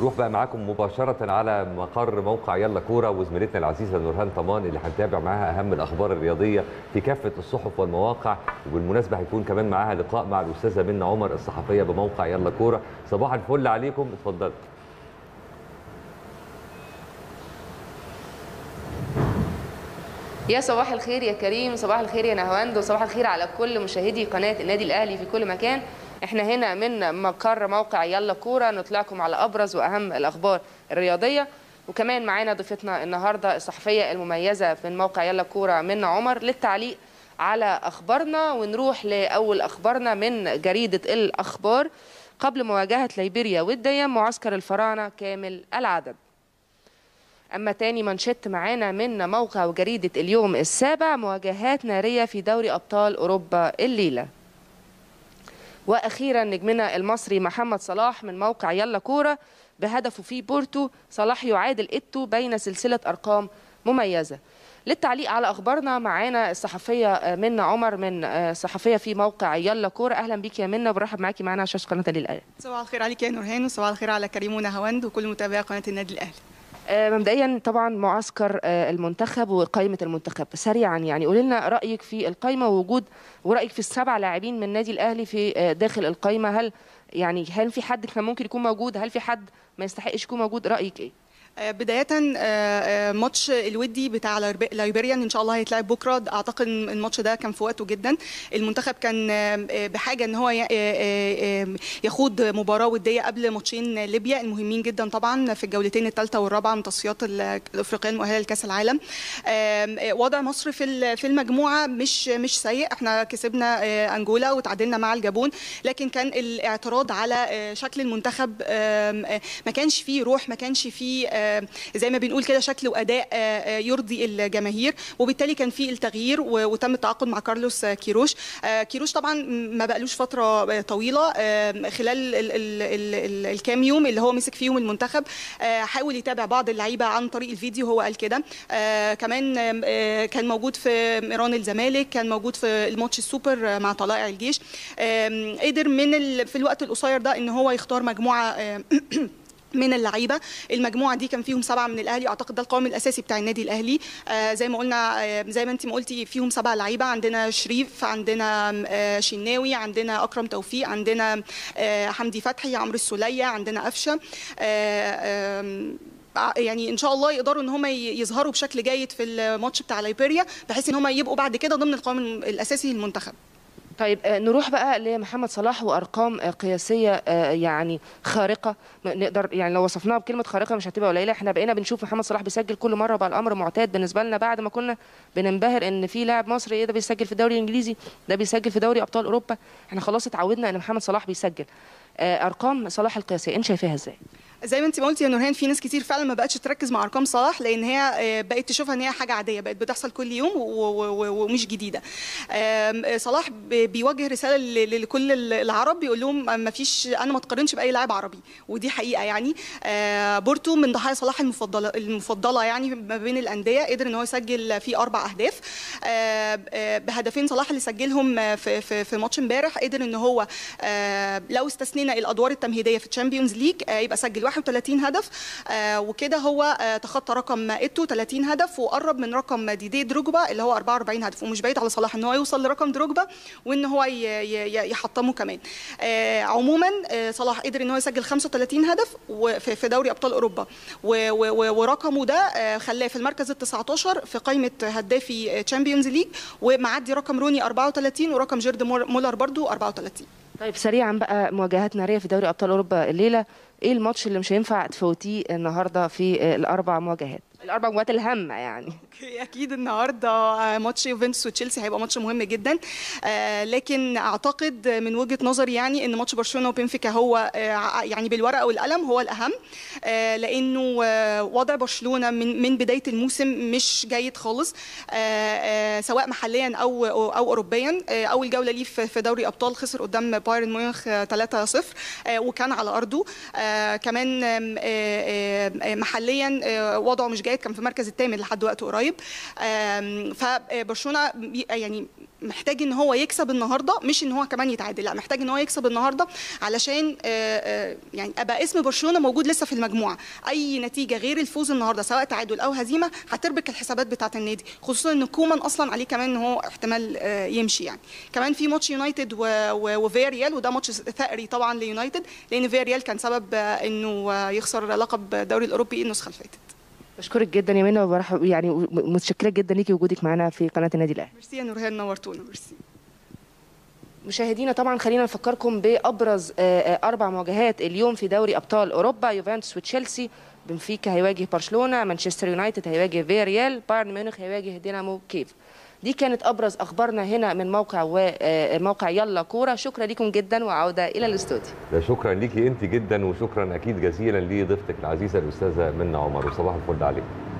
نروح بقى معاكم مباشرة على مقر موقع يلا كورة وزميلتنا العزيزة نورهان طمان اللي هنتابع معاها أهم الأخبار الرياضية في كافة الصحف والمواقع وبالمناسبة هيكون كمان معاها لقاء مع الأستاذة منى عمر الصحفية بموقع يلا كورة صباح الفل عليكم اتفضل يا صباح الخير يا كريم صباح الخير يا نهواند وصباح الخير على كل مشاهدي قناة النادي الأهلي في كل مكان احنا هنا من مقر موقع يلا كورة نطلعكم على أبرز وأهم الأخبار الرياضية وكمان معانا ضيفتنا النهاردة الصحفية المميزة من موقع يلا كورة منى عمر للتعليق على أخبارنا ونروح لأول أخبارنا من جريدة الأخبار قبل مواجهة ليبيريا وديا معسكر الفراعنة كامل العدد أما تاني منشط معانا من موقع وجريدة اليوم السابع مواجهات نارية في دوري أبطال أوروبا الليلة وأخيرا نجمنا المصري محمد صلاح من موقع يلا كورة بهدفه في بورتو صلاح يعادل إتو بين سلسلة أرقام مميزة للتعليق على أخبارنا معانا الصحفية منى عمر من صحفية في موقع يلا كورة أهلا بيك يا منى وبرحب معاكي معانا على شاشة قناة النادي الأهلي صباح الخير عليك يا نورهان وصباح الخير على كريم ونهاوند وكل متابعي قناة النادي الأهلي مبدئيا طبعا معسكر المنتخب وقائمه المنتخب سريعا يعني قولي لنا رايك في القائمه ووجود ورايك في السبع لاعبين من النادي الاهلي في داخل القائمه هل يعني هل في حد كان ممكن يكون موجود هل في حد ما يستحقش يكون موجود رايك ايه بداية ماتش الودي بتاع لايبيريان ان شاء الله هيتلعب بكره اعتقد الماتش ده كان في وقته جدا المنتخب كان بحاجه ان هو يخوض مباراه وديه قبل ماتشين ليبيا المهمين جدا طبعا في الجولتين الثالثه والرابعه من تصفيات الافريقيه المؤهله لكاس العالم وضع مصر في في المجموعه مش مش سيء احنا كسبنا انجولا وتعادلنا مع الجابون لكن كان الاعتراض على شكل المنتخب ما كانش فيه روح ما كانش فيه زي ما بنقول كده شكل واداء يرضي الجماهير وبالتالي كان في التغيير وتم التعاقد مع كارلوس كيروش كيروش طبعا ما بقالوش فتره طويله خلال الكام يوم اللي هو مسك فيهم المنتخب حاول يتابع بعض اللعيبه عن طريق الفيديو هو قال كده كمان كان موجود في ميران الزمالك كان موجود في الماتش السوبر مع طلائع الجيش قدر من في الوقت القصير ده ان هو يختار مجموعه من اللعيبه المجموعه دي كان فيهم سبعه من الاهلي اعتقد ده القوام الاساسي بتاع النادي الاهلي آه زي ما قلنا آه زي ما انت ما قلتي فيهم سبع لعيبه عندنا شريف عندنا آه شناوي عندنا اكرم توفيق عندنا آه حمدي فتحي عمرو السوليه عندنا قفشه آه آه يعني ان شاء الله يقدروا ان هم يظهروا بشكل جيد في الماتش بتاع ليبيريا بحيث ان هم يبقوا بعد كده ضمن القوام الاساسي للمنتخب طيب نروح بقى لمحمد صلاح وارقام قياسيه يعني خارقه نقدر يعني لو وصفناها بكلمه خارقه مش هتبقى قليله احنا بقينا بنشوف محمد صلاح بيسجل كل مره بقى الامر معتاد بالنسبه لنا بعد ما كنا بننبهر ان في لاعب مصري ايه ده بيسجل في الدوري الانجليزي ده بيسجل في دوري ابطال اوروبا احنا خلاص اتعودنا ان محمد صلاح بيسجل ارقام صلاح القياسيه انت شايفاها ازاي زي ما انت ما قلتي يا نورهان في ناس كتير فعلا ما بقتش تركز مع ارقام صلاح لان هي بقت تشوفها ان هي حاجه عاديه بقت بتحصل كل يوم ومش جديده صلاح بيوجه رساله لكل العرب بيقول لهم ما فيش انا ما تقارنش باي لاعب عربي ودي حقيقه يعني بورتو من ضحايا صلاح المفضله المفضله يعني ما بين الانديه قدر ان هو يسجل فيه اربع اهداف بهدفين صلاح اللي سجلهم في في, في ماتش امبارح قدر ان هو لو استثنينا الادوار التمهيديه في الشامبيونز ليج يبقى سجل 31 هدف آه وكده هو آه تخطى رقم ايتو 30 هدف وقرب من رقم ديدي دروجبا اللي هو 44 هدف ومش بعيد على صلاح ان هو يوصل لرقم دروجبا وان هو يحطمه كمان آه عموما صلاح قدر ان هو يسجل 35 هدف في دوري ابطال اوروبا ورقمه ده خلاه في المركز ال 19 في قائمه هدافي تشامبيونز ليج ومعدي رقم روني 34 ورقم جيرد مولر برضو 34 طيب سريعا بقى مواجهات ناريه في دوري ابطال اوروبا الليله ايه الماتش اللي مش هينفع تفوتيه النهارده في الاربع مواجهات الاربع مواجهات الهامه يعني اكيد النهارده ماتش يوفنتوس وتشيلسي هيبقى ماتش مهم جدا آه لكن اعتقد من وجهه نظري يعني ان ماتش برشلونه وبنفيكا هو آه يعني بالورقه والقلم هو الاهم آه لانه وضع برشلونه من من بدايه الموسم مش جيد خالص سواء محليا او او اوروبيا اول جوله ليه في دوري ابطال خسر قدام بايرن ميونخ 3-0 وكان على ارضه كمان محليا وضعه مش جيد فات كان في المركز الثامن لحد وقت قريب آم، فبرشلونه بي- يعني محتاج ان هو يكسب النهارده مش ان هو كمان يتعادل لا محتاج ان هو يكسب النهارده علشان آه، آه، يعني ابقى اسم برشلونه موجود لسه في المجموعه اي نتيجه غير الفوز النهارده سواء تعادل او هزيمه هتربك الحسابات بتاعه النادي خصوصا ان كومان اصلا عليه كمان ان هو احتمال آه، يمشي يعني كمان في ماتش يونايتد و- و- وفياريال وده ماتش ثأري طبعا ليونايتد لان فياريال كان سبب آه، انه آه، يخسر لقب الدوري الاوروبي النسخه اللي فاتت بشكرك جدا يا منى وبرحب يعني متشكره جدا ليكي وجودك معانا في قناه النادي الاهلي ميرسي يا نورهان نورتونا ميرسي مشاهدينا طبعا خلينا نفكركم بابرز آه، آه، اربع مواجهات اليوم في دوري ابطال اوروبا يوفنتوس وتشيلسي بنفيكا هيواجه برشلونه مانشستر يونايتد هيواجه فياريال بايرن ميونخ هيواجه دينامو كيف دي كانت ابرز اخبارنا هنا من موقع وموقع يلا كوره شكرا لكم جدا وعوده الى الاستوديو ده شكرا ليكي انت جدا وشكرا اكيد جزيلا لضيفتك العزيزه الاستاذه منى عمر وصباح الفل عليك